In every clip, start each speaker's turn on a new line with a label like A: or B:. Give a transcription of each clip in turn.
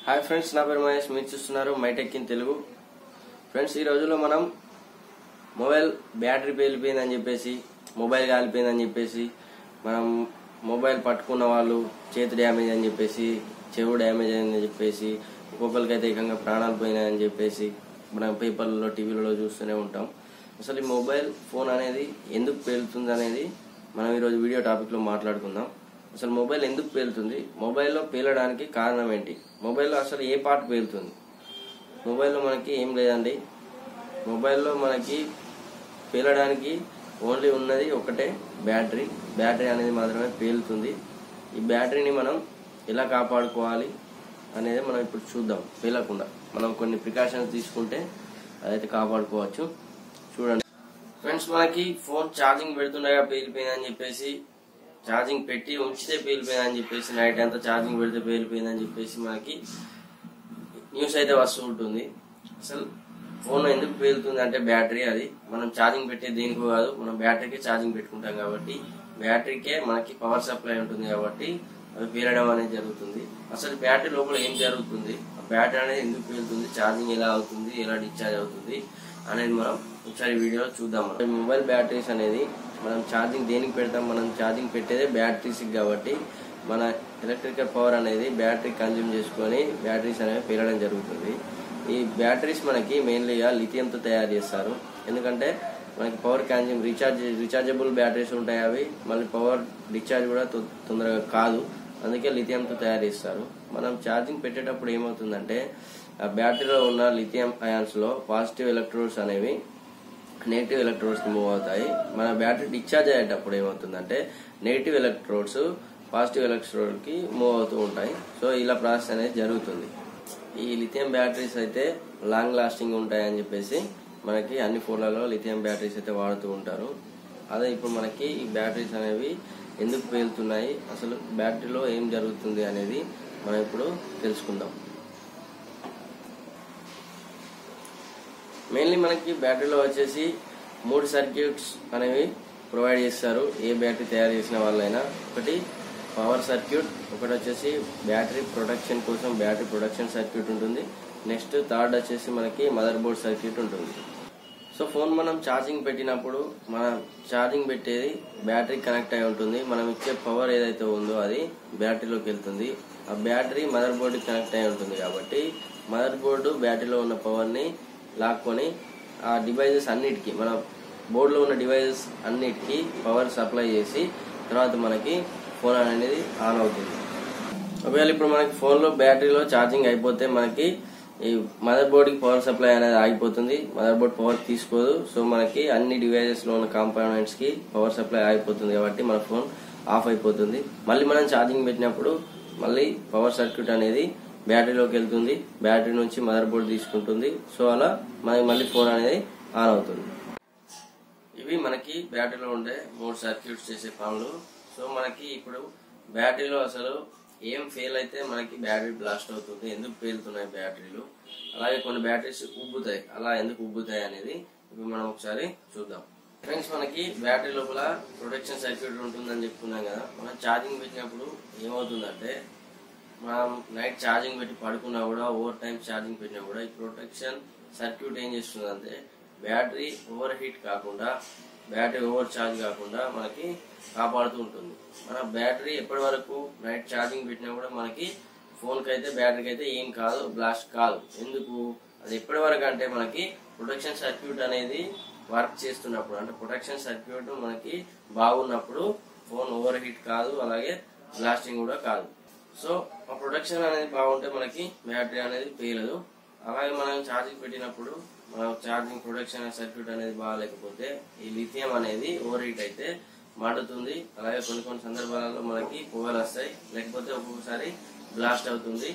A: Hi friends నా పేరు మహేష్ మీరు చూస్తున్నారు మైటెక్ ఇన్ తెలుగు ఫ్రెండ్స్ ఈ రోజుల్లో మనం మొబైల్ బ్యాటరీ పేలిపోయిందని చెప్పేసి మొబైల్ కాలిపోయిందని చెప్పేసి మనం మొబైల్ పట్టుకున్న వాళ్ళు చేతి డ్యామేజ్ అని చెప్పేసి చెవు డ్యామేజ్ అయిందని చెప్పేసి ఒక్కొక్కరికైతే ఏకంగా ప్రాణాలు పోయినాయని చెప్పేసి మనం పేపర్లలో టీవీలలో చూస్తూనే ఉంటాం అసలు ఈ మొబైల్ ఫోన్ అనేది ఎందుకు పేలుతుంది అనేది మనం ఈరోజు వీడియో టాపిక్లో మాట్లాడుకుందాం అసలు మొబైల్ ఎందుకు పేలుతుంది మొబైల్లో పేలడానికి కారణం ఏంటి మొబైల్లో అసలు ఏ పార్ట్ పేలుతుంది మొబైల్లో మనకి ఏం లేదండి మొబైల్లో మనకి పేలడానికి ఓన్లీ ఉన్నది ఒకటే బ్యాటరీ బ్యాటరీ అనేది మాత్రమే పేలుతుంది ఈ బ్యాటరీని మనం ఎలా కాపాడుకోవాలి అనేది మనం ఇప్పుడు చూద్దాం పేలకుండా మనం కొన్ని ప్రికాషన్స్ తీసుకుంటే అదైతే కాపాడుకోవచ్చు చూడండి ఫ్రెండ్స్ మనకి ఫోన్ ఛార్జింగ్ పెడుతుండగా పేలిపోయిందని చెప్పేసి ఛార్జింగ్ పెట్టి ఉంచితే పేలిపోయిందని చెప్పేసి నైట్ అంతా ఛార్జింగ్ పెడితే పేలిపోయిందని చెప్పేసి మనకి న్యూస్ అయితే వస్తూ ఉంటుంది అసలు ఫోన్ ఎందుకు పేలుతుంది అంటే బ్యాటరీ అది మనం ఛార్జింగ్ పెట్టే దేనికో కాదు మనం బ్యాటరీకే ఛార్జింగ్ పెట్టుకుంటాం కాబట్టి బ్యాటరీకే మనకి పవర్ సప్లై ఉంటుంది కాబట్టి అది పేలడం అనేది జరుగుతుంది అసలు బ్యాటరీ లోపల ఏం జరుగుతుంది ఆ బ్యాటరీ అనేది ఎందుకు పేలుతుంది ఛార్జింగ్ ఎలా అవుతుంది ఎలా డిశ్చార్జ్ అవుతుంది అనేది మనం ఒకసారి వీడియో చూద్దాం మనం. మొబైల్ బ్యాటరీస్ అనేది మనం ఛార్జింగ్ దేనికి పెడతాం మనం ఛార్జింగ్ పెట్టేదే బ్యాటరీస్ కాబట్టి మన ఎలక్ట్రికల్ పవర్ అనేది బ్యాటరీ కన్జ్యూమ్ చేసుకొని బ్యాటరీస్ అనేవి పేలడం జరుగుతుంది ఈ బ్యాటరీస్ మనకి మెయిన్లీగా లిథియంతో తయారు చేస్తారు ఎందుకంటే మనకి power consume recharge rechargeable batteries ఉంటాయి అవి మళ్ళీ పవర్ డిశ్చార్జ్ కూడా తొ- తొందరగా కాదు అందుకే లిథియంతో తయారు చేస్తారు మనం ఛార్జింగ్ పెట్టేటప్పుడు ఏమవుతుందంటే ఆ బ్యాటరీలో ఉన్న లిథియం అయాన్స్ లో పాజిటివ్ ఎలక్ట్రోడ్స్ అనేవి నెగిటివ్ ఎలక్ట్రోడ్స్ మూవ్ అవుతాయి మన బ్యాటరీ డిశ్చార్జ్ అయ్యేటప్పుడు ఏమవుతుందంటే నెగిటివ్ ఎలక్ట్రోడ్స్ పాజిటివ్ ఎలక్ట్రోడ్ కి మూవ్ అవుతూ ఉంటాయి సో ఇలా ప్రాసెస్ అనేది జరుగుతుంది ఈ లిథియం బ్యాటరీస్ అయితే లాంగ్ లాస్టింగ్ ఉంటాయని చెప్పేసి మనకి అన్ని ఫోన్లలో లిథియం బ్యాటరీస్ అయితే వాడుతూ ఉంటారు అదే ఇప్పుడు మనకి ఈ బ్యాటరీస్ అనేవి ఎందుకు పేలుతున్నాయి అసలు బ్యాటరీలో ఏం జరుగుతుంది అనేది మనం ఇప్పుడు తెలుసుకుందాం మెయిన్లీ మనకి బ్యాటరీలో వచ్చేసి మూడు సర్క్యూట్స్ అనేవి ప్రొవైడ్ చేస్తారు ఏ బ్యాటరీ తయారు చేసిన వాళ్ళైనా ఒకటి పవర్ సర్క్యూట్ ఒకటి వచ్చేసి బ్యాటరీ ప్రొటెక్షన్ కోసం బ్యాటరీ ప్రొటెక్షన్ సర్క్యూట్ ఉంటుంది నెక్స్ట్ థర్డ్ వచ్చేసి మనకి మదర్ బోర్డ్ సర్క్యూట్ ఉంటుంది సో ఫోన్ మనం ఛార్జింగ్ పెట్టినప్పుడు మనం ఛార్జింగ్ పెట్టేది బ్యాటరీ కనెక్ట్ అయి ఉంటుంది మనం ఇచ్చే పవర్ ఏదైతే ఉందో అది బ్యాటరీలోకి వెళ్తుంది ఆ బ్యాటరీ మదర్ బోర్డు కనెక్ట్ అయి ఉంటుంది కాబట్టి మదర్ బోర్డు బ్యాటరీలో ఉన్న పవర్ని లాక్కొని ఆ డివైజెస్ అన్నిటికీ మన బోర్డులో ఉన్న డివైజెస్ అన్నిటికీ పవర్ సప్లై చేసి తర్వాత మనకి ఫోన్ అనేది ఆన్ అవుతుంది ఒకవేళ ఇప్పుడు మనకి ఫోన్లో బ్యాటరీలో ఛార్జింగ్ అయిపోతే మనకి ఈ మదర్ బోర్డ్కి పవర్ సప్లై అనేది ఆగిపోతుంది మదర్ బోర్డ్ పవర్ తీసుకోదు సో మనకి అన్ని డివైజెస్ లో ఉన్న కాంపోనెంట్స్ కి పవర్ సప్లై ఆగిపోతుంది కాబట్టి మన ఫోన్ ఆఫ్ అయిపోతుంది మళ్ళీ మనం ఛార్జింగ్ పెట్టినప్పుడు మళ్ళీ పవర్ సర్క్యూట్ అనేది బ్యాటరీలోకి వెళ్తుంది బ్యాటరీ నుంచి మదర్ బోర్డ్ తీసుకుంటుంది సో అలా మనకి మళ్ళీ ఫోన్ అనేది ఆన్ అవుతుంది ఇవి మనకి బ్యాటరీలో ఉండే మూడు సర్క్యూట్స్ చేసే పనులు సో మనకి ఇప్పుడు బ్యాటరీలో అసలు ఏం ఫెయిల్ అయితే మనకి బ్యాటరీ బ్లాస్ట్ అవుతుంది ఎందుకు పేలుతున్నాయి బ్యాటరీలు అలాగే కొన్ని బ్యాటరీస్ ఉబ్బుతాయి అలా ఎందుకు ఉబ్బుతాయి అనేది ఇప్పుడు మనం ఒకసారి చూద్దాం ఫ్రెండ్స్ మనకి బ్యాటరీ లోపల ప్రొటెక్షన్ సర్క్యూట్ ఉంటుందని చెప్పుకున్నాం కదా మనం ఛార్జింగ్ పెట్టినప్పుడు ఏమవుతుందంటే మనం నైట్ ఛార్జింగ్ పెట్టి పడుకున్నా కూడా ఓవర్ టైం ఛార్జింగ్ పెట్టినా కూడా ఈ ప్రొటెక్షన్ సర్క్యూట్ ఏం చేస్తుందంటే బ్యాటరీ ఓవర్ హీట్ కాకుండా బ్యాటరీ ఓవర్ ఛార్జ్ కాకుండా మనకి కాపాడుతూ ఉంటుంది మన బ్యాటరీ ఎప్పటి వరకు నైట్ ఛార్జింగ్ పెట్టినా కూడా మనకి ఫోన్కి అయితే బ్యాటరీకి అయితే ఏం కాదు బ్లాస్ట్ కాదు ఎందుకు అది ఎప్పటి వరకు అంటే మనకి ప్రొటెక్షన్ సర్క్యూట్ అనేది వర్క్ చేస్తున్నప్పుడు అంటే ప్రొటెక్షన్ సర్క్యూట్ మనకి బాగున్నప్పుడు ఫోన్ ఓవర్ హీట్ కాదు అలాగే బ్లాస్టింగ్ కూడా కాదు సో ఆ ప్రొటెక్షన్ అనేది బాగుంటే మనకి బ్యాటరీ అనేది పేలదు అలాగే మనం ఛార్జింగ్ పెట్టినప్పుడు మన ఛార్జింగ్ ప్రొటెక్షన్ సర్క్యూట్ అనేది బాగాలేకపోతే ఈ లిథియం అనేది ఓవర్ హీట్ అయితే మండుతుంది అలాగే కొన్ని కొన్ని సందర్భాలలో మనకి పొగలు వస్తాయి లేకపోతే ఒక్కొక్కసారి బ్లాస్ట్ అవుతుంది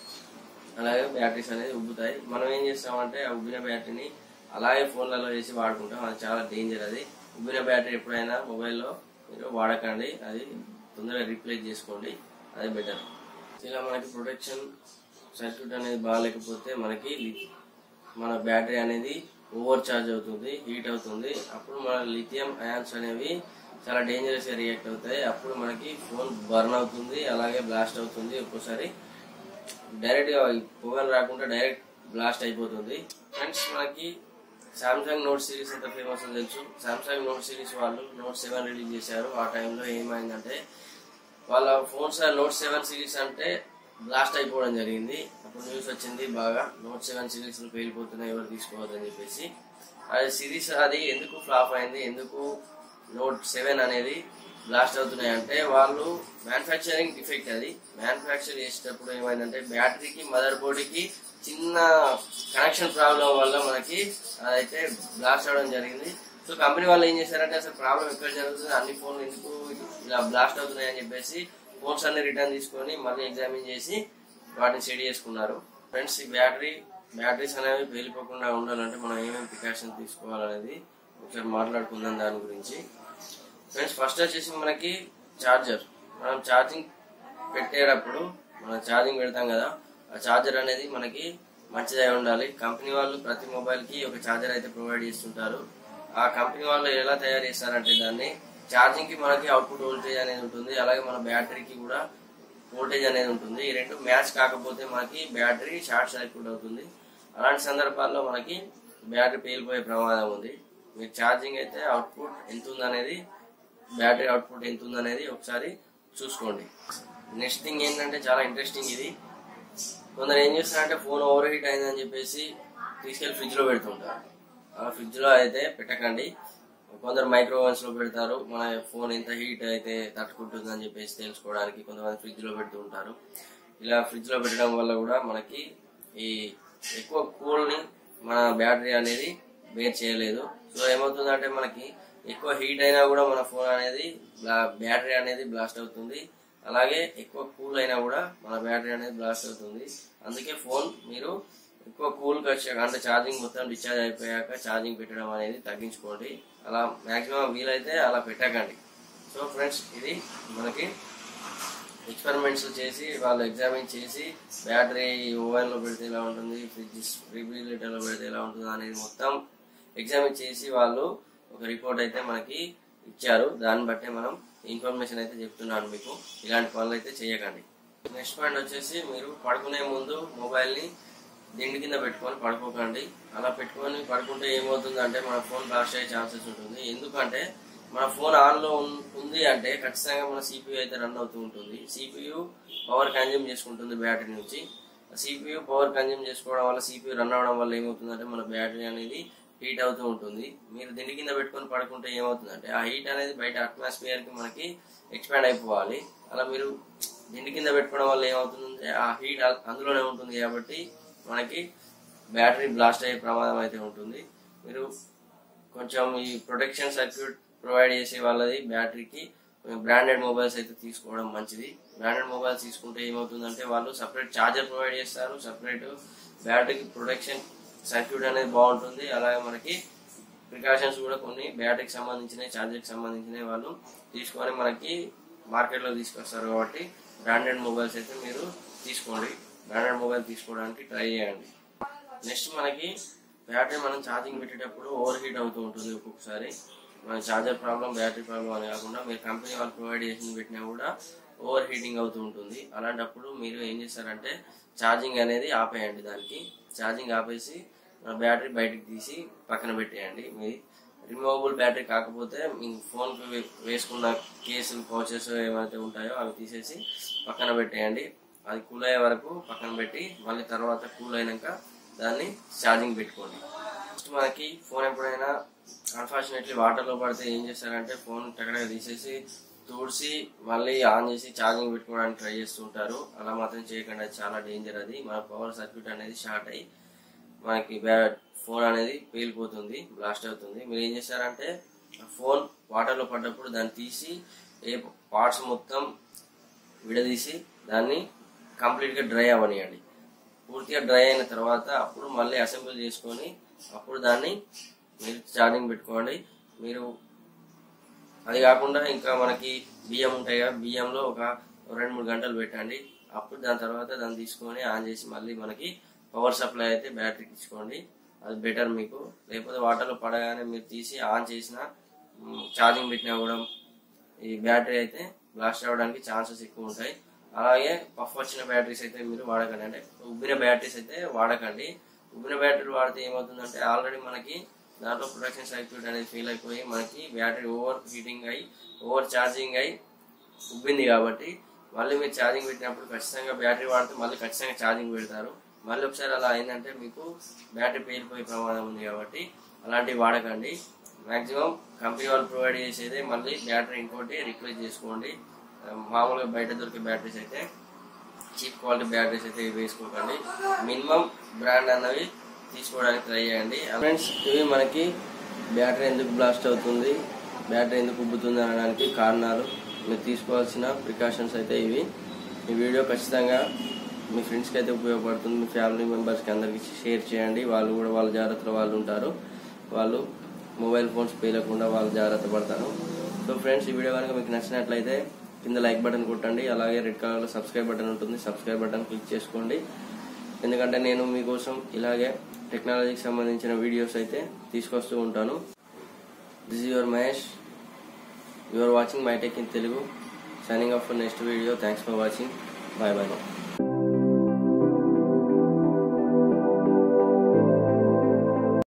A: అలాగే బ్యాటరీస్ అనేది ఉబ్బుతాయి మనం ఏం చేస్తామంటే ఆ ఉబ్బిన బ్యాటరీని అలాగే ఫోన్లలో వేసి వాడుకుంటాం అది చాలా డేంజర్ అది ఉబ్బిన బ్యాటరీ ఎప్పుడైనా మొబైల్లో మీరు వాడకండి అది తొందరగా రీప్లేస్ చేసుకోండి అదే బెటర్ ఇలా మనకి ప్రొటెక్షన్ సర్క్యూట్ అనేది బాగాలేకపోతే మనకి లి- మన బ్యాటరీ అనేది ఓవర్ ఛార్జ్ అవుతుంది హీట్ అవుతుంది అప్పుడు మన లిథియం అయాన్స్ అనేవి చాలా డేంజరస్ గా రియాక్ట్ అవుతాయి అప్పుడు మనకి ఫోన్ బర్న్ అవుతుంది అలాగే బ్లాస్ట్ అవుతుంది ఒక్కోసారి డైరెక్ట్ గా ఈ పొగలు రాకుండా డైరెక్ట్ బ్లాస్ట్ అయిపోతుంది ఫ్రెండ్స్ మనకి సామ్సంగ్ నోట్ సిరీస్ ఎంత ఫేమస్ తెలుసు సామ్సంగ్ నోట్ సిరీస్ వాళ్ళు నోట్ సెవెన్ రిలీజ్ చేశారు ఆ టైంలో ఏమైందంటే వాళ్ళ ఫోన్స్ నోట్ సెవెన్ సిరీస్ అంటే బ్లాస్ట్ అయిపోవడం జరిగింది అప్పుడు న్యూస్ వచ్చింది బాగా నోట్ సెవెన్ సిరీస్ పేలిపోతున్నాయి ఎవరు తీసుకోవద్దని చెప్పేసి అది సిరీస్ అది ఎందుకు ఫ్లాప్ అయింది ఎందుకు నోట్ సెవెన్ అనేది బ్లాస్ట్ అవుతున్నాయి అంటే వాళ్ళు మ్యానుఫ్యాక్చరింగ్ డిఫెక్ట్ అది మ్యానుఫ్యాక్చర్ చేసేటప్పుడు ఏమైందంటే బ్యాటరీకి మదర్ బోర్డుకి చిన్న కనెక్షన్ ప్రాబ్లం వల్ల మనకి అదైతే బ్లాస్ట్ అవడం జరిగింది సో కంపెనీ వాళ్ళు ఏం చేశారంటే అసలు ప్రాబ్లం ఎక్కడ జరుగుతుంది అన్ని ఫోన్లు ఎందుకు ఇలా బ్లాస్ట్ అవుతున్నాయి అని చెప్పేసి ఫోన్స్ అన్ని రిటర్న్ తీసుకొని మళ్ళీ ఎగ్జామిన్ చేసి వాటిని సెట్ చేసుకున్నారు ఫ్రెండ్స్ ఈ బ్యాటరీ బ్యాటరీస్ అనేవి పేలిపోకుండా ఉండాలంటే మనం ఏమేమి ప్రికాషన్ తీసుకోవాలనేది ఒకసారి మాట్లాడుకుందాం దాని గురించి ఫ్రెండ్స్ ఫస్ట్ వచ్చేసి మనకి ఛార్జర్ మనం ఛార్జింగ్ పెట్టేటప్పుడు మనం ఛార్జింగ్ పెడతాం కదా ఆ ఛార్జర్ అనేది మనకి మంచిదై ఉండాలి కంపెనీ వాళ్ళు ప్రతి మొబైల్ కి ఒక ఛార్జర్ అయితే ప్రొవైడ్ చేస్తుంటారు ఆ కంపెనీ వాళ్ళు ఎలా తయారు చేస్తారంటే దాన్ని ఛార్జింగ్ కి మనకి అవుట్పుట్ వోల్టేజ్ అనేది ఉంటుంది అలాగే మన బ్యాటరీకి కూడా వోల్టేజ్ అనేది ఉంటుంది ఈ రెండు మ్యాచ్ కాకపోతే మనకి బ్యాటరీ షార్ట్ సర్క్యూట్ అవుతుంది అలాంటి సందర్భాల్లో మనకి బ్యాటరీ పేలిపోయే ప్రమాదం ఉంది మీరు ఛార్జింగ్ అయితే అవుట్పుట్ ఎంత ఉందనేది బ్యాటరీ అవుట్పుట్ ఎంత ఉందనేది ఒకసారి చూసుకోండి నెక్స్ట్ థింగ్ ఏంటంటే చాలా ఇంట్రెస్టింగ్ ఇది కొందరు ఏం చేస్తారంటే ఫోన్ ఓవర్ హీట్ అయిందని చెప్పేసి తీసుకెళ్లి ఫ్రిడ్జ్ లో పెడుతుంటారు ఆ ఫ్రిడ్జ్ లో అయితే పెట్టకండి కొందరు మైక్రోవేవ్స్ లో పెడతారు మన ఫోన్ ఎంత హీట్ అయితే తట్టుకుంటుంది అని చెప్పేసి తెలుసుకోవడానికి కొంతమంది ఫ్రిడ్జ్ లో పెడుతూ ఉంటారు ఇలా ఫ్రిడ్జ్ లో పెట్టడం వల్ల కూడా మనకి ఈ ఎక్కువ కూల్ ని మన బ్యాటరీ అనేది బేర్ చేయలేదు సో ఏమవుతుందంటే మనకి ఎక్కువ హీట్ అయినా కూడా మన ఫోన్ అనేది బ్యాటరీ అనేది బ్లాస్ట్ అవుతుంది అలాగే ఎక్కువ కూల్ అయినా కూడా మన బ్యాటరీ అనేది బ్లాస్ట్ అవుతుంది అందుకే ఫోన్ మీరు ఎక్కువ కూల్ వచ్చాక అంటే ఛార్జింగ్ మొత్తం డిశ్చార్జ్ అయిపోయాక ఛార్జింగ్ పెట్టడం అనేది తగ్గించుకోండి అలా మాక్సిమం వీలైతే అలా పెట్టకండి సో ఫ్రెండ్స్ ఇది మనకి ఎక్స్పెరిమెంట్స్ చేసి వాళ్ళు ఎగ్జామిన్ చేసి బ్యాటరీ ఓవెన్ లో పెడితే ఎలా ఉంటుంది ఫ్రిడ్జ్ రిఫ్రిజిరేటర్ లో పెడితే ఎలా ఉంటుంది అనేది మొత్తం ఎగ్జామిన్ చేసి వాళ్ళు ఒక రిపోర్ట్ అయితే మనకి ఇచ్చారు దాన్ని బట్టే మనం ఇన్ఫర్మేషన్ అయితే చెప్తున్నాను మీకు ఇలాంటి పనులు అయితే చేయకండి నెక్స్ట్ పాయింట్ వచ్చేసి మీరు పడుకునే ముందు మొబైల్ ని దిండి కింద పెట్టుకొని పడుకోకండి అలా పెట్టుకొని పడుకుంటే ఏమవుతుంది అంటే మన ఫోన్ బ్లాస్ట్ అయ్యే ఛాన్సెస్ ఉంటుంది ఎందుకంటే మన ఫోన్ ఆన్ లో ఉన్- ఉంది అంటే ఖచ్చితంగా మన సిపియు అయితే రన్ అవుతూ ఉంటుంది సిపియు పవర్ కన్జ్యూమ్ చేసుకుంటుంది బ్యాటరీ నుంచి సిపియు పవర్ కన్జ్యూమ్ చేసుకోవడం వల్ల సిపియు రన్ అవడం వల్ల ఏమవుతుందంటే మన బ్యాటరీ అనేది హీట్ అవుతూ ఉంటుంది మీరు దిండి కింద పెట్టుకొని పడుకుంటే ఏమవుతుందంటే ఆ హీట్ అనేది బయట అట్మాస్ఫియర్ కి మనకి ఎక్స్పాండ్ అయిపోవాలి అలా మీరు దిండి కింద పెట్టుకోవడం వల్ల ఏమవుతుందంటే ఆ హీట్ అందులోనే ఉంటుంది కాబట్టి మనకి బ్యాటరీ బ్లాస్ట్ అయ్యే ప్రమాదం అయితే ఉంటుంది మీరు కొంచెం ఈ ప్రొటెక్షన్ సర్క్యూట్ ప్రొవైడ్ చేసే వాళ్ళది బ్యాటరీకి బ్రాండెడ్ మొబైల్స్ అయితే తీసుకోవడం మంచిది బ్రాండెడ్ మొబైల్స్ తీసుకుంటే ఏమవుతుందంటే వాళ్ళు సపరేట్ ఛార్జర్ ప్రొవైడ్ చేస్తారు సపరేట్ బ్యాటరీకి ప్రొటెక్షన్ సర్క్యూట్ అనేది బాగుంటుంది అలాగే మనకి ప్రికాషన్స్ కూడా కొన్ని బ్యాటరీకి సంబంధించిన ఛార్జర్కి సంబంధించిన వాళ్ళు తీసుకొని మనకి మార్కెట్లో తీసుకొస్తారు కాబట్టి బ్రాండెడ్ మొబైల్స్ అయితే మీరు తీసుకోండి బ్రాండెడ్ మొబైల్ తీసుకోవడానికి ట్రై చేయండి నెక్స్ట్ మనకి బ్యాటరీ మనం ఛార్జింగ్ పెట్టేటప్పుడు ఓవర్ హీట్ అవుతూ ఉంటుంది ఒక్కొక్కసారి మన ఛార్జర్ ప్రాబ్లం బ్యాటరీ ప్రాబ్లం అని కాకుండా మీరు కంపెనీ వాళ్ళు ప్రొవైడ్ చేసింది పెట్టినా కూడా ఓవర్ హీటింగ్ అవుతూ ఉంటుంది అలాంటప్పుడు మీరు ఏం చేస్తారంటే ఛార్జింగ్ అనేది ఆపేయండి దానికి ఛార్జింగ్ ఆపేసి బ్యాటరీ బయటకు తీసి పక్కన పెట్టేయండి మీ రిమూవబుల్ బ్యాటరీ కాకపోతే మీ ఫోన్ కి వేసుకున్న కేసులు పౌచెస్ ఏమైతే ఉంటాయో అవి తీసేసి పక్కన పెట్టేయండి అది కూల్ అయ్యే వరకు పక్కన పెట్టి మళ్ళీ తర్వాత కూల్ అయినాక దాన్ని ఛార్జింగ్ పెట్టుకోండి నెక్స్ట్ మనకి ఫోన్ ఎప్పుడైనా అన్ఫార్చునేట్లీ వాటర్ లో పడితే ఏం చేస్తారంటే ఫోన్ టక్కడగా తీసేసి తుడిచి మళ్ళీ ఆన్ చేసి ఛార్జింగ్ పెట్టుకోవడానికి ట్రై చేస్తుంటారు అలా మాత్రం చేయకండి అది చాలా డేంజర్ అది మన పవర్ సర్క్యూట్ అనేది షార్ట్ అయ్యి మనకి బ్యాడ్ ఫోన్ అనేది పేలిపోతుంది బ్లాస్ట్ అవుతుంది మీరు ఏం చేస్తారంటే ఆ ఫోన్ వాటర్ లో పడ్డప్పుడు దాన్ని తీసి ఏ పార్ట్స్ మొత్తం విడదీసి దాన్ని కంప్లీట్ గా డ్రై అవ్వనియండి పూర్తిగా డ్రై అయిన తర్వాత అప్పుడు మళ్ళీ అసెంబ్లీ చేసుకొని అప్పుడు దాన్ని మీరు ఛార్జింగ్ పెట్టుకోండి మీరు అది కాకుండా ఇంకా మనకి బియ్యం ఉంటాయి కదా బియ్యంలో ఒక రెండు మూడు గంటలు పెట్టండి అప్పుడు దాని తర్వాత దాన్ని తీసుకొని ఆన్ చేసి మళ్ళీ మనకి పవర్ సప్లై అయితే బ్యాటరీకి ఇచ్చుకోండి అది బెటర్ మీకు లేకపోతే వాటర్లో పడగానే మీరు తీసి ఆన్ చేసిన ఛార్జింగ్ పెట్టినా కూడా ఈ బ్యాటరీ అయితే బ్లాస్ట్ అవ్వడానికి ఛాన్సెస్ ఎక్కువ ఉంటాయి అలాగే పఫ్ వచ్చిన బ్యాటరీస్ అయితే మీరు వాడకండి అంటే ఉబ్బిన బ్యాటరీస్ అయితే వాడకండి ఉబ్బిన బ్యాటరీలు వాడితే ఏమవుతుందంటే ఆల్రెడీ మనకి దాంట్లో ప్రొడక్షన్ సర్క్యూట్ అనేది ఫెయిల్ అయిపోయి మనకి బ్యాటరీ ఓవర్ హీటింగ్ అయ్యి ఓవర్ ఛార్జింగ్ అయ్యి ఉబ్బింది కాబట్టి మళ్ళీ మీరు ఛార్జింగ్ పెట్టినప్పుడు ఖచ్చితంగా బ్యాటరీ వాడితే మళ్ళీ ఖచ్చితంగా ఛార్జింగ్ పెడతారు మళ్ళీ ఒకసారి అలా అయిందంటే మీకు బ్యాటరీ పేలిపోయే ప్రమాదం ఉంది కాబట్టి అలాంటివి వాడకండి మాక్సిమం కంపెనీ వాళ్ళు ప్రొవైడ్ చేసేదే మళ్ళీ బ్యాటరీ ఇంకోటి రిప్లేస్ చేసుకోండి ఆ, మామూలుగా బయట దొరికే బ్యాటరీస్ అయితే చీప్ క్వాలిటీ బ్యాటరీస్ అయితే ఇవి వేసుకోకండి మినిమం బ్రాండ్ అన్నవి తీసుకోవడానికి ట్రై చేయండి ఫ్రెండ్స్ ఇవి మనకి బ్యాటరీ ఎందుకు బ్లాస్ట్ అవుతుంది బ్యాటరీ ఎందుకు ఉబ్బుతుంది అనడానికి కారణాలు మీరు తీసుకోవాల్సిన ప్రికాషన్స్ అయితే ఇవి ఈ వీడియో ఖచ్చితంగా మీ ఫ్రెండ్స్కి అయితే ఉపయోగపడుతుంది మీ ఫ్యామిలీ మెంబర్స్కి అందరికీ షేర్ చేయండి వాళ్ళు కూడా వాళ్ళ జాగ్రత్తలో వాళ్ళు ఉంటారు వాళ్ళు మొబైల్ ఫోన్స్ పేలకుండా వాళ్ళు జాగ్రత్త పడతారు సో ఫ్రెండ్స్ ఈ వీడియో కనుక మీకు నచ్చినట్లయితే కింద లైక్ బటన్ కొట్టండి అలాగే రెడ్ కలర్లో సబ్స్క్రైబ్ బటన్ ఉంటుంది సబ్స్క్రైబ్ బటన్ క్లిక్ చేసుకోండి ఎందుకంటే నేను మీకోసం ఇలాగే టెక్నాలజీకి సంబంధించిన వీడియోస్ అయితే తీసుకొస్తూ ఉంటాను this your Mahesh you are watching my tech in Telugu signing off for next video thanks for watching bye bye